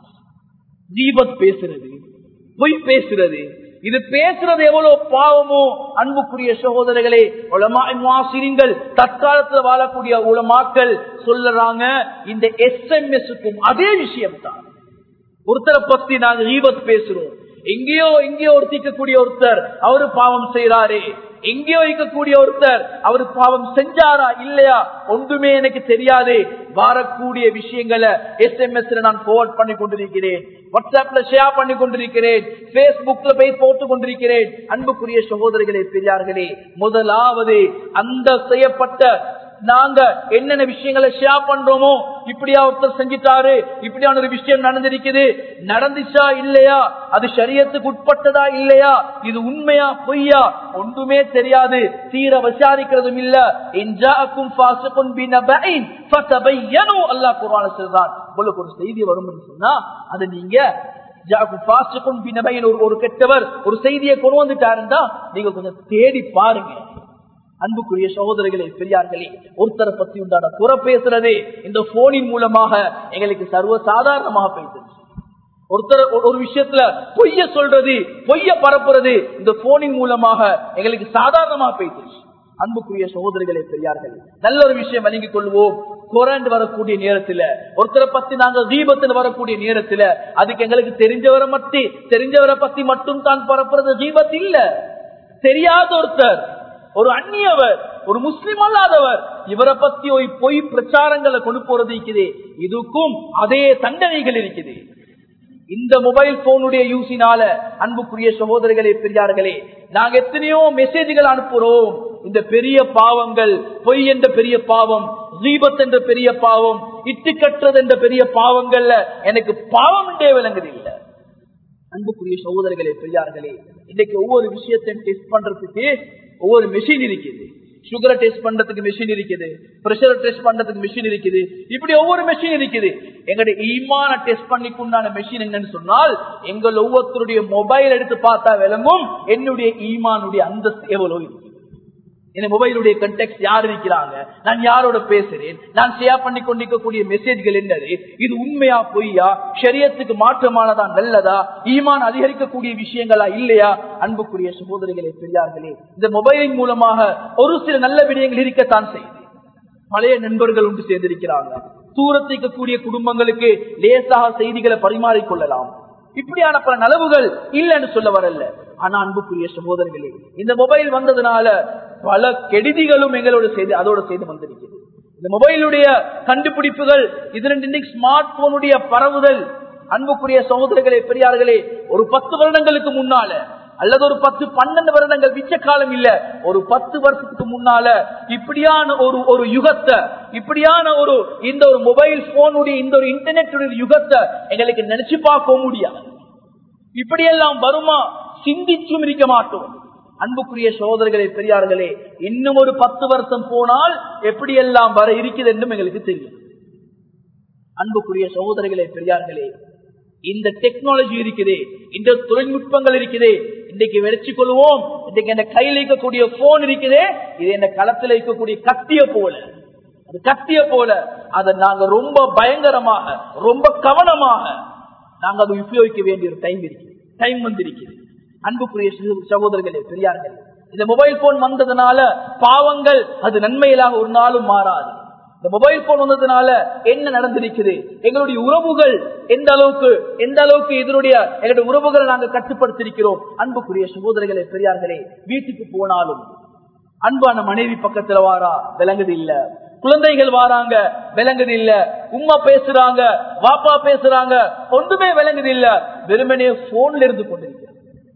தீபத் பேசுறது பொய் பேசுறது இது பேசுறது எவ்வளவு பாவமோ அன்புக்குரிய சகோதரர்களே உலமாசிரியங்கள் தற்காலத்துல வாழக்கூடிய உலமாக்கள் சொல்லுறாங்க இந்த எஸ்எம்எஸ்க்கும் அதே விஷயம் தான் ஒருத்தரை பத்தி நாங்க ஈபத் பேசுறோம் எங்கேயோ எங்கேயோ ஒருத்திக்கக்கூடிய ஒருத்தர் அவரு பாவம் செய்யறாரு எங்கேயோ இருக்கக்கூடிய ஒருத்தர் அவர் பாவம் செஞ்சாரா இல்லையா ஒன்றுமே எனக்கு தெரியாது வரக்கூடிய விஷயங்களை எஸ்எம்எஸ் நான் போர்ட் பண்ணி கொண்டிருக்கிறேன் வாட்ஸ்அப்ல ஷேர் பண்ணி கொண்டிருக்கிறேன் பேஸ்புக்ல போய் போட்டு கொண்டிருக்கிறேன் அன்புக்குரிய சகோதரிகளே பெரியார்களே முதலாவது அந்த செய்யப்பட்ட நாங்க என்னென்ன விஷயங்களை ஷேர் பண்றோமோ இப்படியா ஒருத்தர் செஞ்சிட்டாரு இப்படியான ஒரு விஷயம் நடந்திருக்குது நடந்துச்சா இல்லையா அது சரியத்துக்கு உட்பட்டதா இல்லையா இது உண்மையா பொய்யா ஒன்றுமே தெரியாது தீர விசாரிக்கிறதும் இல்ல எஞ்சாக்கும் அல்லா குரான சொல்றான் உங்களுக்கு ஒரு செய்தி வரும் சொன்னா அது நீங்க ஒரு கெட்டவர் ஒரு செய்தியை கொண்டு வந்துட்டாருந்தா நீங்க கொஞ்சம் தேடி பாருங்க அன்புக்குரிய சகோதரர்களே பெரியார்களே ஒருத்தரை பத்தி உண்டான புற பேசுறதே இந்த போனின் மூலமாக எங்களுக்கு சர்வ சாதாரணமாக பேசுது ஒருத்தர் ஒரு விஷயத்துல பொய்ய சொல்றது பொய்ய பரப்புறது இந்த போனின் மூலமாக எங்களுக்கு சாதாரணமா பேசுது அன்புக்குரிய சகோதரிகளே பெரியார்கள் நல்ல ஒரு விஷயம் வழங்கிக் கொள்வோம் குரண்டு வரக்கூடிய நேரத்துல ஒருத்தரை பத்தி நாங்க தீபத்தில் வரக்கூடிய நேரத்துல அதுக்கு எங்களுக்கு தெரிஞ்சவரை மத்தி தெரிஞ்சவரை பத்தி மட்டும் தான் பரப்புறது தீபத் இல்ல தெரியாத ஒருத்தர் ஒரு அந்நியவர் ஒரு முஸ்லிம் அல்லாதவர் இவரை பத்தி ஒரு பொய் பிரச்சாரங்களை கொண்டு போறது இருக்குது இதுக்கும் அதே தண்டனைகள் இருக்குது இந்த மொபைல் போனுடைய யூசினால அன்புக்குரிய சகோதரர்களே பெரியார்களே நாங்க எத்தனையோ மெசேஜ்கள் அனுப்புறோம் இந்த பெரிய பாவங்கள் பொய் என்ற பெரிய பாவம் ஜீபத் என்ற பெரிய பாவம் இட்டு கட்டுறது என்ற பெரிய பாவங்கள்ல எனக்கு பாவம் என்றே விளங்குது இல்லை அன்புக்குரிய சகோதரர்களே பெரியார்களே இன்னைக்கு ஒவ்வொரு விஷயத்தையும் டெஸ்ட் பண்றதுக்கு ஒவ்வொரு மெஷின் இருக்குது சுகரை டெஸ்ட் பண்றதுக்கு மிஷின் இருக்குது பிரஷரை டெஸ்ட் பண்றதுக்கு மிஷின் இருக்குது இப்படி ஒவ்வொரு மெஷின் இருக்குது எங்களுடைய ஈமான டெஸ்ட் பண்ணிக்குண்டான மெஷின் என்னன்னு சொன்னால் எங்கள் ஒவ்வொருத்தருடைய மொபைல் எடுத்து பார்த்தா விளங்கும் என்னுடைய ஈமானுடைய அந்தஸ்து எவ்வளவு இருக்கு என் மொபைலுடைய கண்டெக்ட் யார் இருக்கிறாங்க நான் யாரோட பேசுறேன் நான் ஷேர் பண்ணி கொண்டிருக்கக்கூடிய மெசேஜ்கள் என்னது இது உண்மையா பொய்யா ஷரியத்துக்கு மாற்றமானதா நல்லதா ஈமான் அதிகரிக்கக்கூடிய விஷயங்களா இல்லையா அன்புக்குரிய சகோதரிகளே பெரியார்களே இந்த மொபைலின் மூலமாக ஒரு சில நல்ல விடயங்கள் இருக்கத்தான் செய்யுது பழைய நண்பர்கள் ஒன்று சேர்ந்திருக்கிறாங்க தூரத்திக்கக்கூடிய குடும்பங்களுக்கு லேசாக செய்திகளை பரிமாறிக்கொள்ளலாம் இப்படியான பல நலவுகள் இல்லைன்னு சொல்ல வரல ஆனா அன்புக்குரிய சகோதரர்களே இந்த மொபைல் வந்ததுனால பல கெடுதிகளும் எங்களோட செய்து அதோட செய்து வந்திருக்கிறது இந்த மொபைலுடைய கண்டுபிடிப்புகள் இது ஸ்மார்ட் போனுடைய பரவுதல் அன்புக்குரிய சகோதரர்களே பெரியார்களே ஒரு பத்து வருடங்களுக்கு முன்னால அல்லது ஒரு பத்து பன்னெண்டு வருடங்கள் மிச்ச காலம் இல்ல ஒரு பத்து வருஷத்துக்கு முன்னால இப்படியான ஒரு ஒரு யுகத்தை இப்படியான ஒரு இந்த ஒரு மொபைல் போனுடைய இந்த ஒரு இன்டர்நெட் யுகத்தை எங்களுக்கு நினைச்சு பார்க்க முடியாது இப்படியெல்லாம் வருமா சிந்திச்சும் இருக்க மாட்டோம் அன்புக்குரிய சோதரர்களே பெரியார்களே இன்னும் ஒரு பத்து வருஷம் போனால் எப்படியெல்லாம் வர இருக்குது என்றும் எங்களுக்கு தெரியும் அன்புக்குரிய சகோதரர்களே பெரியார்களே இந்த டெக்னாலஜி இருக்குது இந்த தொழில்நுட்பங்கள் இருக்குது இன்றைக்கு வெடிச்சு கொள்வோம் இன்றைக்கு இந்த கையில் இருக்கக்கூடிய போன் இருக்குது இது இந்த களத்தில் இருக்கக்கூடிய கத்திய போல அது கத்திய போல அதை நாங்க ரொம்ப பயங்கரமாக ரொம்ப கவனமாக நாங்க அதை உபயோகிக்க வேண்டிய ஒரு டைம் இருக்கு டைம் வந்திருக்கிறது அன்புக்குரிய சகோதரர்களே பெரியார்களே இந்த மொபைல் போன் வந்ததுனால பாவங்கள் அது நன்மையிலாக ஒரு நாளும் மாறாது இந்த மொபைல் போன் வந்ததுனால என்ன நடந்திருக்குது எங்களுடைய உறவுகள் எந்த அளவுக்கு எந்த அளவுக்கு இதனுடைய எங்களுடைய உறவுகளை நாங்கள் கட்டுப்படுத்திருக்கிறோம் அன்புக்குரிய சகோதரர்களே பெரியார்களே வீட்டுக்கு போனாலும் அன்பான மனைவி பக்கத்துல வாரா விளங்குது இல்ல குழந்தைகள் வாராங்க விளங்குது இல்ல உமா பேசுறாங்க வாப்பா பேசுறாங்க ஒன்றுமே விளங்குது இல்ல வெறுமனே போன்ல இருந்து கொண்டிருக்கிறார்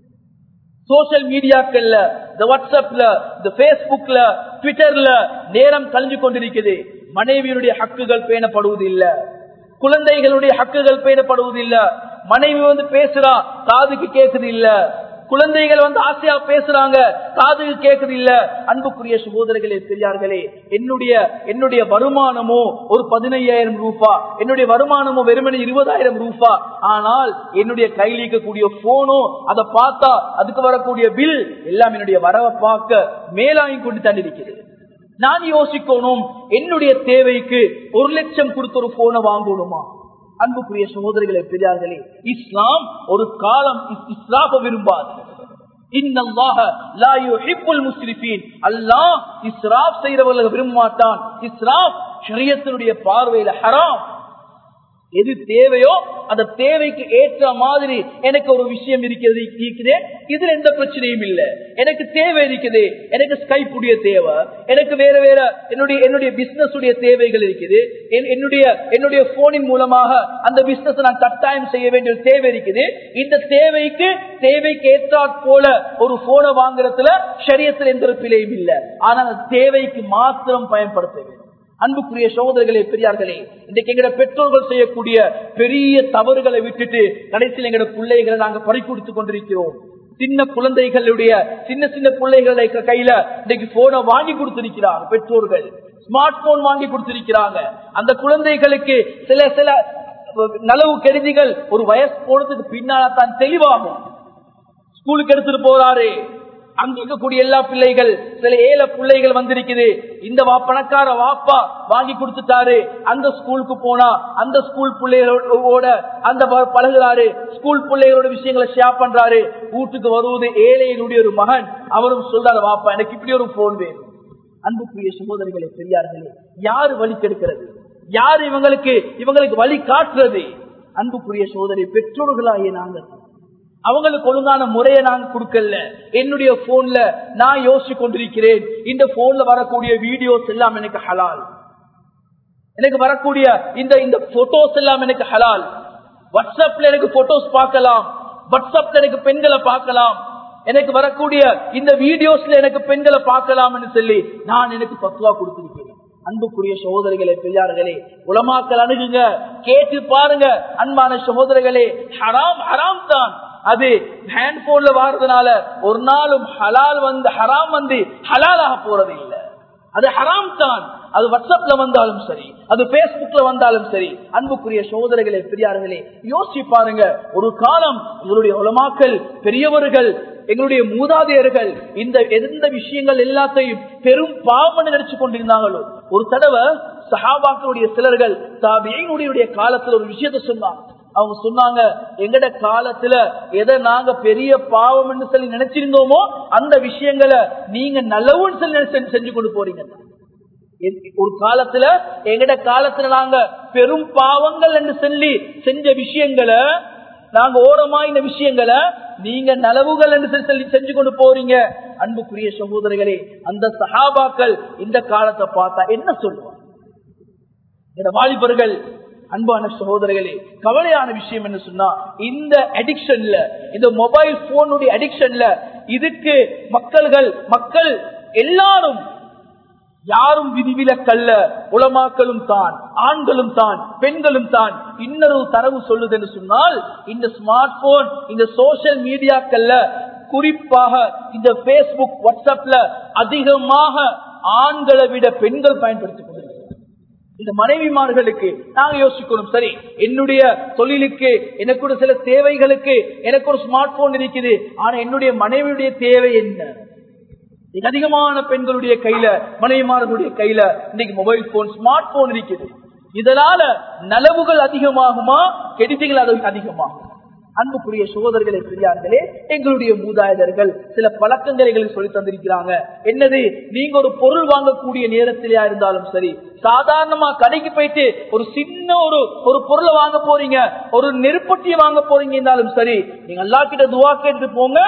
சோசியல் மீடியாக்கள்ல இந்த வாட்ஸ்அப்ல இந்த பேஸ்புக்ல ட்விட்டர்ல நேரம் கழிஞ்சு கொண்டிருக்குது மனைவியினுடைய ஹக்குகள் பேணப்படுவது இல்ல குழந்தைகளுடைய ஹக்குகள் பேணப்படுவது இல்ல மனைவி வந்து பேசுறா காதுக்கு கேக்குது இல்ல குழந்தைகள் வந்து ஆசையா பேசுறாங்க காதுக்கு கேக்குது இல்ல அன்புக்குரிய சகோதரர்களே பெரியார்களே என்னுடைய என்னுடைய வருமானமோ ஒரு பதினையாயிரம் ரூபா என்னுடைய வருமானமோ வெறுமனே இருபதாயிரம் ரூபா ஆனால் என்னுடைய கையில் இருக்கக்கூடிய போனோ அதை பார்த்தா அதுக்கு வரக்கூடிய பில் எல்லாம் என்னுடைய வரவை பார்க்க மேலாங்கி கொண்டு தண்டிருக்கிறது நான் யோசிக்கணும் என்னுடைய தேவைக்கு ஒரு லட்சம் கொடுத்த ஒரு போனை வாங்கணுமா அன்புக்குரிய சகோதரிகளை பெரியார்களே இஸ்லாம் ஒரு காலம் இஸ்லாம விரும்பாது செய்யறவர்கள் விரும்ப மாட்டான் இஸ்ராப் ஷரியத்தினுடைய பார்வையில ஹராம் எது தேவையோ அந்த தேவைக்கு ஏற்ற மாதிரி எனக்கு ஒரு விஷயம் இருக்கிறது இருக்குது இதுல எந்த பிரச்சனையும் இல்லை எனக்கு தேவை இருக்குது எனக்கு ஸ்கைப் உடைய தேவை எனக்கு வேற வேற என்னுடைய என்னுடைய பிசினஸ் உடைய தேவைகள் இருக்குது என்னுடைய என்னுடைய போனின் மூலமாக அந்த பிசினஸ் நான் கட்டாயம் செய்ய வேண்டிய தேவை இருக்குது இந்த தேவைக்கு தேவைக்கு ஏற்றாற் போல ஒரு போனை வாங்குறதுல சரியத்தில் எந்த பிழையும் இல்லை ஆனால் அந்த தேவைக்கு மாத்திரம் பயன்படுத்த வேண்டும் அன்புக்குரிய சகோதரர்களே பெரியார்களே இன்றைக்கு எங்கட பெற்றோர்கள் செய்யக்கூடிய பெரிய தவறுகளை விட்டுட்டு கடைசியில் எங்கட பிள்ளைகளை நாங்க பறி கொடுத்து கொண்டிருக்கிறோம் சின்ன குழந்தைகளுடைய சின்ன சின்ன பிள்ளைகளை கையில இன்னைக்கு போனை வாங்கி கொடுத்திருக்கிறார் பெற்றோர்கள் ஸ்மார்ட் போன் வாங்கி கொடுத்திருக்கிறாங்க அந்த குழந்தைகளுக்கு சில சில நலவு கருதிகள் ஒரு வயசு போனதுக்கு பின்னால தான் தெளிவாகும் ஸ்கூலுக்கு எடுத்துட்டு போறாரு அங்க இருக்கக்கூடிய எல்லா பிள்ளைகள் சில ஏழை பிள்ளைகள் வந்திருக்குது இந்த வா பணக்கார வாப்பா வாங்கி கொடுத்துட்டாரு அந்த ஸ்கூலுக்கு போனா அந்த ஸ்கூல் பிள்ளைகளோட அந்த பழகுறாரு ஸ்கூல் பிள்ளைகளோட விஷயங்களை ஷேர் பண்றாரு வீட்டுக்கு வருவது ஏழையினுடைய ஒரு மகன் அவரும் சொல்றாரு வாப்பா எனக்கு இப்படி ஒரு போன் வேணும் அன்புக்குரிய சகோதரிகளை பெரியார்களே யாரு வழி கெடுக்கிறது யார் இவங்களுக்கு இவங்களுக்கு வழி காட்டுறது அன்புக்குரிய சோதரி பெற்றோர்களாகிய நாங்கள் அவங்களுக்கு ஒழுங்கான முறையை நான் கொடுக்கல என்னுடைய போன்ல நான் யோசிச்சு கொண்டிருக்கிறேன் இந்த போன்ல வரக்கூடிய வீடியோஸ் எல்லாம் எனக்கு ஹலால் எனக்கு வரக்கூடிய இந்த இந்த போட்டோஸ் எல்லாம் எனக்கு ஹலால் வாட்ஸ்அப்ல எனக்கு போட்டோஸ் பார்க்கலாம் வாட்ஸ்அப்ல எனக்கு பெண்களை பார்க்கலாம் எனக்கு வரக்கூடிய இந்த வீடியோஸ்ல எனக்கு பெண்களை பார்க்கலாம் சொல்லி நான் எனக்கு பத்துவா கொடுத்திருக்கிறேன் அன்புக்குரிய சகோதரிகளே பெரியார்களே உலமாக்கள் அணுகுங்க கேட்டு பாருங்க அன்பான சகோதரர்களே ஹராம் ஹராம் தான் அது ஹேண்ட் போன்ல வாரதுனால ஒரு நாளும் ஹலால் வந்து ஹராம் வந்து ஹலாலாக போறது இல்லை அது ஹராம் தான் அது வாட்ஸ்அப்ல வந்தாலும் சரி அது பேஸ்புக்ல வந்தாலும் சரி அன்புக்குரிய சோதரர்களே பெரியார்களே யோசிச்சு பாருங்க ஒரு காலம் எங்களுடைய உலமாக்கள் பெரியவர்கள் எங்களுடைய மூதாதையர்கள் இந்த எந்த விஷயங்கள் எல்லாத்தையும் பெரும் பாவம் நினைச்சு கொண்டிருந்தாங்களோ ஒரு தடவை சஹாபாக்களுடைய சிலர்கள் தாபியினுடைய காலத்தில் ஒரு விஷயத்த சொன்னாங்க அவங்க சொன்னாங்க எங்கட காலத்துல எதை நாங்க பெரிய பாவம் சொல்லி நினைச்சிருந்தோமோ அந்த விஷயங்களை நீங்க நல்லவுன்னு சொல்லி செஞ்சு கொண்டு போறீங்க ஒரு காலத்துல எங்கட காலத்துல நாங்க பெரும் பாவங்கள் என்று சொல்லி செஞ்ச விஷயங்களை நாங்க ஓரமா இந்த விஷயங்களை நீங்க நலவுகள் என்று சொல்லி செஞ்சு கொண்டு போறீங்க அன்புக்குரிய சகோதரர்களே அந்த சஹாபாக்கள் இந்த காலத்தை பார்த்தா என்ன சொல்லுவாங்க இந்த வாலிபர்கள் அன்பான சகோதரர்களே கவலையான விஷயம் என்ன சொன்னா இந்த அடிக்ஷன்ல இந்த மொபைல் போனுடைய அடிக்ஷன்ல இதுக்கு மக்கள்கள் மக்கள் எல்லாரும் யாரும் விதிவிலக்கல்ல உலமாக்களும் தான் ஆண்களும் தான் பெண்களும் தான் இன்னொரு தரவு சொல்லுது என்று சொன்னால் இந்த ஸ்மார்ட் போன் இந்த சோசியல் மீடியாக்கள்ல குறிப்பாக இந்த பேஸ்புக் வாட்ஸ்அப்ல அதிகமாக ஆண்களை விட பெண்கள் பயன்படுத்திக் கொண்டிருக்கிறார் இந்த மனைவிமார்களுக்கு நாங்க யோசிக்கணும் சரி என்னுடைய தொழிலுக்கு எனக்கு ஒரு சில தேவைகளுக்கு எனக்கு ஒரு ஸ்மார்ட் போன் இருக்குது ஆனா என்னுடைய மனைவியுடைய தேவை என்ன மிக அதிகமான பெண்களுடைய கையில மனைவிமார்களுடைய கையில இன்னைக்கு மொபைல் போன் ஸ்மார்ட் போன் இருக்குது இதனால நலவுகள் அதிகமாகுமா கெடுதிகள் அது அதிகமாகும் அன்புக்குரிய சோதர்களே பெரியார்களே எங்களுடைய மூதாயதர்கள் சில பழக்கங்களை எங்களுக்கு சொல்லி தந்திருக்கிறாங்க என்னது நீங்க ஒரு பொருள் வாங்கக்கூடிய நேரத்திலேயா இருந்தாலும் சரி சாதாரணமா கடைக்கு போயிட்டு ஒரு சின்ன ஒரு ஒரு பொருளை வாங்க போறீங்க ஒரு நெருப்பட்டியை வாங்க போறீங்க இருந்தாலும் சரி நீங்க அல்லா கிட்ட துவா கேட்டு போங்க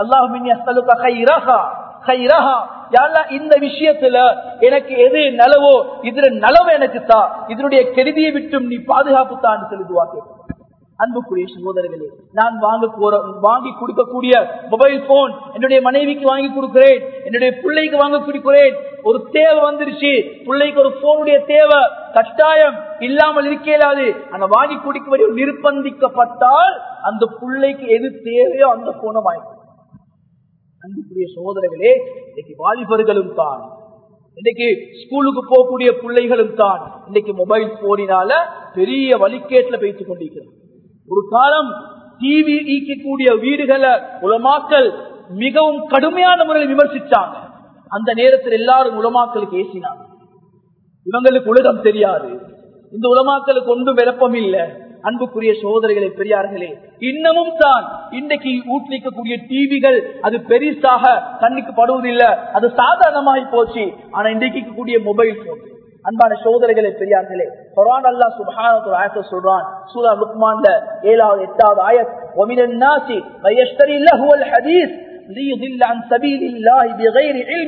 அல்லாஹ் இந்த விஷயத்துல எனக்கு எது நலவோ இதுல நலவு எனக்கு தா இதனுடைய கெடுதியை விட்டும் நீ பாதுகாப்பு தான் சொல்லி துவா கேட்போம் அன்புக்குரிய சகோதரர்களே நான் வாங்க போற வாங்கி கொடுக்கக்கூடிய மொபைல் போன் என்னுடைய மனைவிக்கு வாங்கி கொடுக்கிறேன் என்னுடைய பிள்ளைக்கு வாங்க கொடுக்கிறேன் ஒரு தேவை வந்துருச்சு பிள்ளைக்கு ஒரு போனுடைய தேவை கட்டாயம் இல்லாமல் இருக்க இயலாது ஆனா வாங்கி கொடுக்க நிர்பந்திக்கப்பட்டால் அந்த பிள்ளைக்கு எது தேவையோ அந்த போனை வாங்கி அன்புக்குரிய சகோதரர்களே இன்னைக்கு வாலிபர்களும் தான் இன்னைக்கு ஸ்கூலுக்கு போகக்கூடிய பிள்ளைகளும் தான் இன்னைக்கு மொபைல் போனினால பெரிய வழிகேட்டில் பேசிக் கொண்டிருக்கிறோம் ஒரு காலம் டிவி ஈக்கக்கூடிய வீடுகளை உலமாக்கல் மிகவும் கடுமையான முறையில் விமர்சிச்சாங்க அந்த நேரத்தில் எல்லாரும் உலமாக்களுக்கு ஏசினாங்க இவங்களுக்கு உலகம் தெரியாது இந்த உலமாக்களுக்கு ஒன்றும் விளப்பம் இல்லை அன்புக்குரிய சகோதரிகளே பெரியார்களே இன்னமும் தான் இன்றைக்கு ஊட்டிக்கக்கூடிய டிவிகள் அது பெரிசாக கண்ணுக்கு படுவதில்லை அது சாதாரணமாகி போச்சு ஆனா இன்றைக்கு கூடிய மொபைல் போன் அன்பான சோதரிகளே பெரியார்களே குரான் அல்லா சுபஹானத்து ஆயத்தை சொல்றான் சூரா லுக்மான்ல ஏழாவது எட்டாவது ஆயத் ஒமினன் நாசி வயஷ்தரி லஹுவல் ஹதீஸ் ليضل عن سبيل الله بغير علم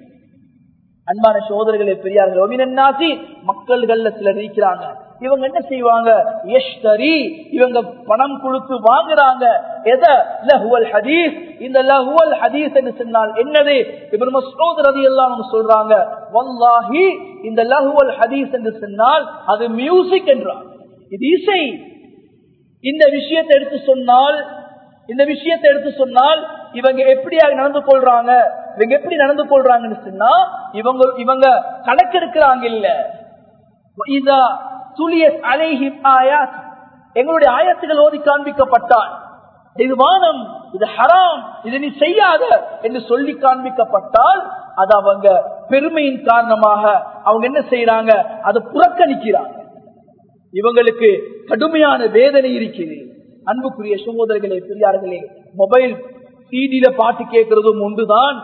அன்பான சோதரிகளே பெரியார்கள் ஒமினன் நாசி மக்கள்கள்ல சிலர் இருக்கிறாங்க இவங்க என்ன செய்வாங்க எஷ்தரி இவங்க பணம் கொடுத்து வாங்குறாங்க எத லஹுவல் ஹதீஸ் இந்த லஹுவல் ஹதீஸ் என்று சொன்னால் என்னது இவர் மசூத் ரதி எல்லாம் சொல்றாங்க வல்லாஹி இந்த லஹுவல் ஹதீஸ் என்று சொன்னால் அது மியூசிக் என்றார் இது இசை இந்த விஷயத்தை எடுத்து சொன்னால் இந்த விஷயத்தை எடுத்து சொன்னால் இவங்க எப்படியாக நடந்து கொள்றாங்க இவங்க எப்படி நடந்து கொள்றாங்கன்னு சொன்னா இவங்க இவங்க கணக்கெடுக்கிறாங்க இல்ல இதா துளிய அலைஹி ஆயாத் எங்களுடைய ஆயத்துகள் ஓதி காண்பிக்கப்பட்டால் இது வானம் இது ஹராம் இது நீ செய்யாத என்று சொல்லி காண்பிக்கப்பட்டால் அது அவங்க பெருமையின் காரணமாக அவங்க என்ன செய்யறாங்க அதை புறக்கணிக்கிறாங்க இவங்களுக்கு கடுமையான வேதனை இருக்குது அன்புக்குரிய சகோதரர்களே பெரியார்களே மொபைல் சிடியில பாட்டு கேட்கறதும் ஒன்றுதான்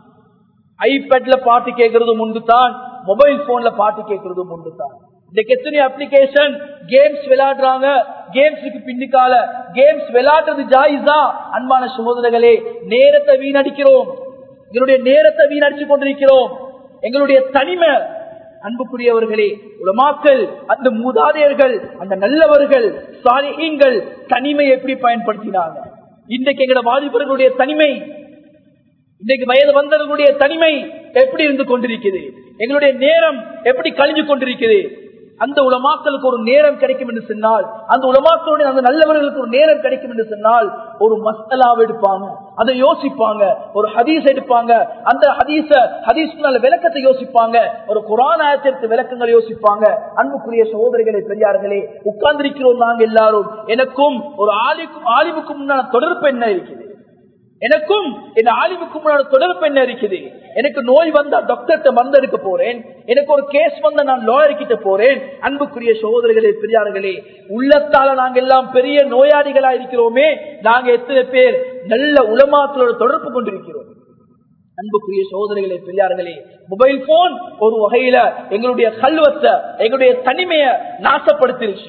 ஐபேட்ல பாட்டு கேட்கறதும் ஒன்றுதான் மொபைல் போன்ல பாட்டு கேட்கறதும் ஒன்றுதான் இன்னைக்கு எத்தனை அப்ளிகேஷன் கேம்ஸ் விளையாடுறாங்க கேம்ஸுக்கு பின்னுக்கால கேம்ஸ் விளையாடுறது ஜாயிஸா அன்பான சகோதரர்களே நேரத்தை வீணடிக்கிறோம் எங்களுடைய நேரத்தை வீணடிச்சு கொண்டிருக்கிறோம் எங்களுடைய தனிமை அன்புக்குரியவர்களே உலமாக்கள் அந்த மூதாதையர்கள் அந்த நல்லவர்கள் சாலிகங்கள் தனிமை எப்படி பயன்படுத்தினாங்க இன்றைக்கு எங்களோட வாலிபர்களுடைய தனிமை இன்றைக்கு வயது வந்தவர்களுடைய தனிமை எப்படி இருந்து கொண்டிருக்குது எங்களுடைய நேரம் எப்படி கழிஞ்சு கொண்டிருக்குது அந்த உலமாக்களுக்கு ஒரு நேரம் கிடைக்கும் என்று சொன்னால் அந்த உலமாக்களுடைய அந்த நல்லவர்களுக்கு ஒரு நேரம் கிடைக்கும் என்று சொன்னால் ஒரு மசாலாவை எடுப்பாங்க அதை யோசிப்பாங்க ஒரு ஹதீஸ் எடுப்பாங்க அந்த ஹதீஸ ஹதீஸ்னால விளக்கத்தை யோசிப்பாங்க ஒரு குரானாயத்திற்கு விளக்கங்களை யோசிப்பாங்க அன்புக்குரிய சகோதரிகளே பெரியார்களே உட்கார்ந்திருக்கிறோம் நாங்க எல்லாரும் எனக்கும் ஒரு ஆலிக்கும் ஆலிமுக்கும் முன்னான தொடர்பு என்ன இருக்குது எனக்கும் என் ஆலிமுக்கு முன்னாடி தொடர்பு என்ன இருக்குது எனக்கு நோய் வந்தா டாக்டர்கிட்ட மருந்து எடுக்க போறேன் எனக்கு ஒரு கேஸ் வந்தா நான் லாயர் கிட்ட போறேன் அன்புக்குரிய சகோதரர்களே பெரியார்களே உள்ளத்தால நாங்க எல்லாம் பெரிய நோயாளிகளா இருக்கிறோமே நாங்க எத்தனை பேர் நல்ல உலமாக்களோட தொடர்பு கொண்டிருக்கிறோம் அன்புக்குரிய சோதனைகளே பெரியார்களே மொபைல் போன் ஒரு வகையில எங்களுடைய கல்வத்தை எங்களுடைய தனிமையை நாசப்படுத்திருச்சு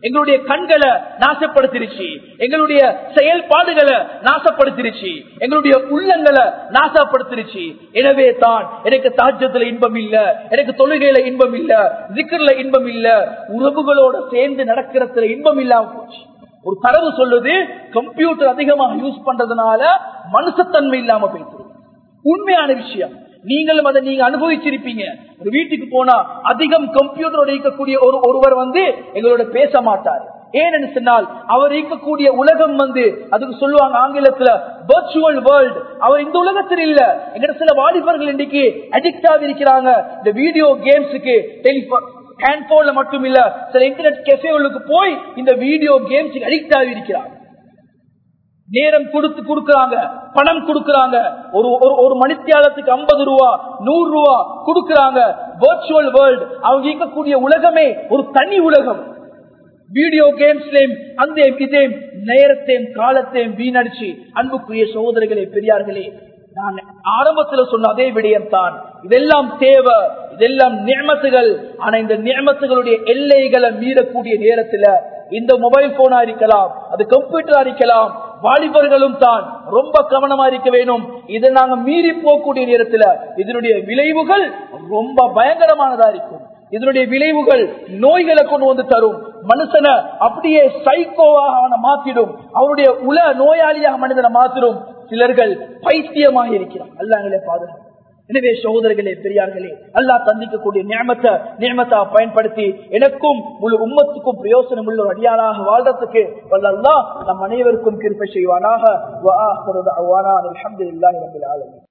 எங்களுடைய கண்களை நாசப்படுத்திருச்சு எங்களுடைய செயல்பாடுகளை நாசப்படுத்திருச்சு எங்களுடைய உள்ளங்களை நாசப்படுத்திருச்சு எனவே தான் எனக்கு தாஜத்துல இன்பம் இல்ல எனக்கு தொழுகையில இன்பம் இல்ல ஜிக்கர்ல இன்பம் இல்ல உறவுகளோட சேர்ந்து நடக்கிறதுல இன்பம் இல்லாம போச்சு ஒரு தரவு சொல்லுது கம்ப்யூட்டர் அதிகமாக யூஸ் பண்றதுனால மனுஷத்தன்மை இல்லாம போயிட்டு உண்மையான விஷயம் நீங்களும் அதை நீங்க அனுபவிச்சிருப்பீங்க ஒரு வீட்டுக்கு போனா அதிகம் கம்ப்யூட்டரோட இருக்கக்கூடிய ஒரு ஒருவர் வந்து எங்களோட பேச மாட்டார் ஏன்னு சொன்னால் அவர் இருக்கக்கூடிய உலகம் வந்து அதுக்கு சொல்லுவாங்க ஆங்கிலத்துல வர்ச்சுவல் வேர்ல்டு அவர் இந்த உலகத்தில் இல்ல எங்கிட்ட சில வாலிபர்கள் இன்னைக்கு அடிக்ட் ஆகி இருக்கிறாங்க இந்த வீடியோ கேம்ஸுக்கு டெலிபோன் ஹேண்ட்போன்ல மட்டும் இல்ல சில இன்டர்நெட் கெஃபேகளுக்கு போய் இந்த வீடியோ கேம்ஸுக்கு அடிக்ட் ஆகி இருக்கிறாங்க நேரம் கொடுத்து கொடுக்கறாங்க பணம் கொடுக்கறாங்க ஒரு ஒரு- ஒரு மணித்தியாலத்துக்கு ஐம்பது ரூபா நூறு ரூபா கொடுக்கறாங்க வர்ச்சுவல் வேர்ல்டு அவங்க இருக்கக்கூடிய உலகமே ஒரு தனி உலகம் வீடியோ கேம்ஸ்லயும் அந்த இதையும் நேரத்தையும் காலத்தையும் வீணடிச்சு அன்புக்குரிய சகோதரர்களே பெரியார்களே நான் ஆரம்பத்துல சொன்ன அதே விடயம் தான் இதெல்லாம் தேவை இதெல்லாம் நியமத்துகள் ஆனா இந்த நியமத்துகளுடைய எல்லைகளை மீறக்கூடிய நேரத்துல இந்த மொபைல் போனா இருக்கலாம் அது கம்ப்யூட்டரா இருக்கலாம் வாலிபர்களும் தான் ரொம்ப கவனமா இருக்க வேணும் இதை நாங்க மீறி போகக்கூடிய நேரத்துல இதனுடைய விளைவுகள் ரொம்ப பயங்கரமானதா இருக்கும் இதனுடைய விளைவுகள் நோய்களை கொண்டு வந்து தரும் மனுஷனை அப்படியே சைக்கோவாக அவனை மாத்திடும் அவனுடைய உல நோயாளியாக மனிதனை மாத்திடும் சிலர்கள் பைத்தியமாக இருக்கிறான் அல்லாங்களே பாதுகாப்பு எனவே சகோதரர்களே பெரியார்களே அல்லாஹ் தந்திக்கக்கூடிய நியமத்தை நியமத்தா பயன்படுத்தி எனக்கும் முழு உம்மத்துக்கும் பிரயோசனம் உள்ள ஒரு அடியாளாக வாழ்றதுக்கு வல்ல அல்லாஹ் நம் அனைவருக்கும் கிருப்பை செய்வானாக வா ஆஹிரு தஅவானா அல்ஹம்துலில்லாஹி ரப்பில் ஆலமீன்